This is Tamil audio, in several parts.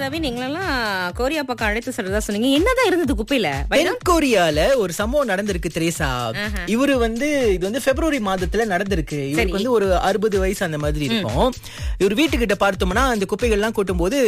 ரவி நீங்களெல்லாம் கோரியா பக்கம் அழைத்து சொல்றதா சொன்னீங்க என்னதான் இருந்தது குப்பையில தென் கொரியால ஒரு சம்பவம் நடந்திருக்கு திரேசா இவரு வந்து இது வந்து பிப்ரவரி மாதத்துல நடந்திருக்கு இவருக்கு வந்து ஒரு அறுபது வயசு அந்த மாதிரி இருக்கும் இவர் வீட்டுக்கிட்ட பார்த்தோம்னா அந்த குப்பைகள் எல்லாம் கொட்டும் போது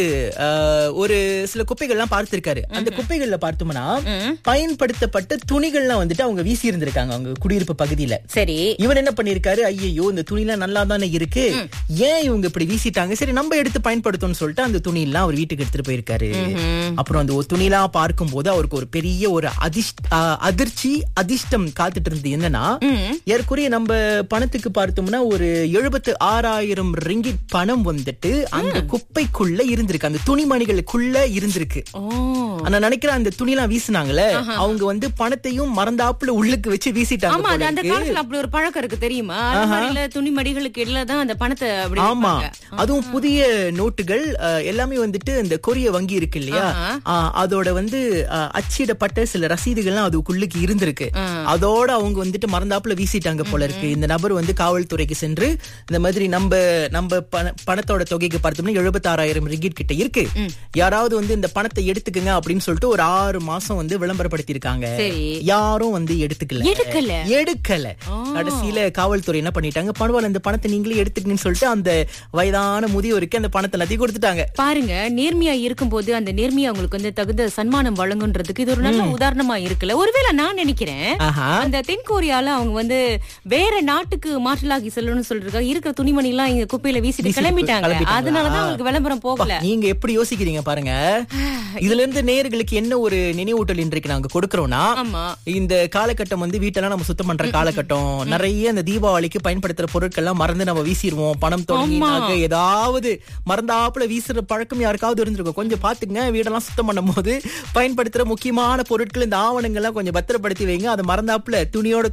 ஒரு சில குப்பைகள் எல்லாம் பார்த்திருக்காரு அந்த குப்பைகள்ல பார்த்தோம்னா பயன்படுத்தப்பட்ட துணிகள்லாம் வந்துட்டு அவங்க வீசி இருந்திருக்காங்க அவங்க குடியிருப்பு பகுதியில சரி இவர் என்ன பண்ணிருக்காரு ஐயோ இந்த துணிலாம் நல்லா தானே இருக்கு ஏன் இவங்க இப்படி வீசிட்டாங்க சரி நம்ம எடுத்து பயன்படுத்தணும்னு சொல்லிட்டு அந்த துணி எல்லாம் அவர் வீட்டுக்கு எடுத்துட்டு போயிருக்காரு அப்புறம் அந்த ஒரு துணிலாம் பார்க்கும்போது அவருக்கு ஒரு பெரிய ஒரு அதிர்ஷ்ட ஆ, அதிர்ச்சி அதிர்ஷ்டம் காத்துட்டு இருந்தது என்னன்னா ஏற்குறைய நம்ம பணத்துக்கு பார்த்தோம்னா ஒரு எழுபத்து ஆறாயிரம் ரிங்கிட் பணம் வந்துட்டு அந்த குப்பைக்குள்ள இருந்திருக்கு அந்த துணிமணிகளுக்குள்ள இருந்திருக்கு ஓ நான் நினைக்கிறேன் அந்த துணிலாம் வீசுனாங்கல்ல அவங்க வந்து பணத்தையும் மறந்தாப்புல உள்ளுக்கு வச்சு வீசிட்டாங்க ஆமா அது போல அந்த இருக்கு. காலத்துல அப்படி ஒரு பழக்கம் இருக்கு தெரியுமா அலமாரியில துணி மடிகளுக்கு இடையில தான் அந்த பணத்தை அப்படி ஆமா வைப்பாங்க. அதுவும் புதிய நோட்டுகள் அஹ், எல்லாமே வந்துட்டு இந்த கொரிய வங்கி இருக்கு இல்லையா அஹ், அதோட வந்து அஹ், அச்சிடப்பட்ட சில ரசீதுகள்லாம் அதுக்குள்ளுக்கு இருந்திருக்கு அதோட அவங்க வந்துட்டு மறந்தாப்புல வீசிட்டாங்க போல இருக்கு இந்த நபர் வந்து காவல்துறைக்கு சென்று இந்த மாதிரி நம்ம நம்ம பண- பணத்தோட தொகைக்கு பார்த்தோம்னா எழுபத்தாறாயிரம் ரிங்கிட் கிட்ட இருக்கு யாராவது வந்து இந்த பணத்தை எடுத்துக்கங்க அப்படின்னு சொல்லிட்டு ஒரு ஆறு மாசம் வந்து விளம்பரப்படுத்தி இருக்காங்க சரி. யாரும் வந்து எடுத்துக்கல எடுக்கல. எடுக்கல கடைசியில காவல்துறை என்ன பண்ணிட்டாங்க பரவாயில்ல இந்த பணத்தை நீங்களே எடுத்துக்கங்கன்னு சொல்லிட்டு அந்த வயதான முதியோருக்கு அந்த பணத்தை எல்லாத்தையும் கொடுத்துட்டாங்க பாருங்க நேர்மையா இருக்கும்போது அந்த நேர்மையா அவங்களுக்கு வந்து தகுந்த சன்மானம் வழங்குன்றதுக்கு இது ஒரு நல்ல உதாரணமா இருக்குல்ல ஒருவேளை நான் நினைக்கிறேன் ஆஹா அந்த தென் கொரியால அவங்க வந்து வேற நாட்டுக்கு மாற்றலாகி செல்லணும்னு சொல்றாங்க இருக்கிற துணிமணி எல்லாம் இங்க குப்பையில வீசிட்டு வீசிட்டு கிளம்பிட்டாங்க கிளம்பிட்டாங்களா? அதனாலதான் அவங்களுக்கு விளம்பரம் போகல நீங்க எப்படி யோசிக்கிறீங்க பாருங்க இதுல இருந்து நேயர்களுக்கு என்ன ஒரு நினைவூட்டல் இன்றைக்கு நாங்க கொடுக்கறோம்னா ஆமா இந்த காலகட்டம் வந்து வீட்டெல்லாம் நம்ம சுத்தம் பண்ற காலகட்டம் நிறைய இந்த தீபாவளிக்கு பயன்படுத்துற பொருட்கள் எல்லாம் மறந்து நம்ம வீசிடுவோம் பணம் தொடங்கி நகை ஏதாவது மறந்தாப்புல வீசுற பழக்கம் யாருக்காவது இருந்திருக்கும் கொஞ்சம் பாத்துங்க வீடெல்லாம் சுத்தம் பண்ணும்போது பயன்படுத்துற முக்கியமான பொருட்கள் இந்த ஆவணங்கள்லாம் கொஞ்சம் பத்திரப்படுத்தி வைங்க அதை மறந்தாப்புல துணியோட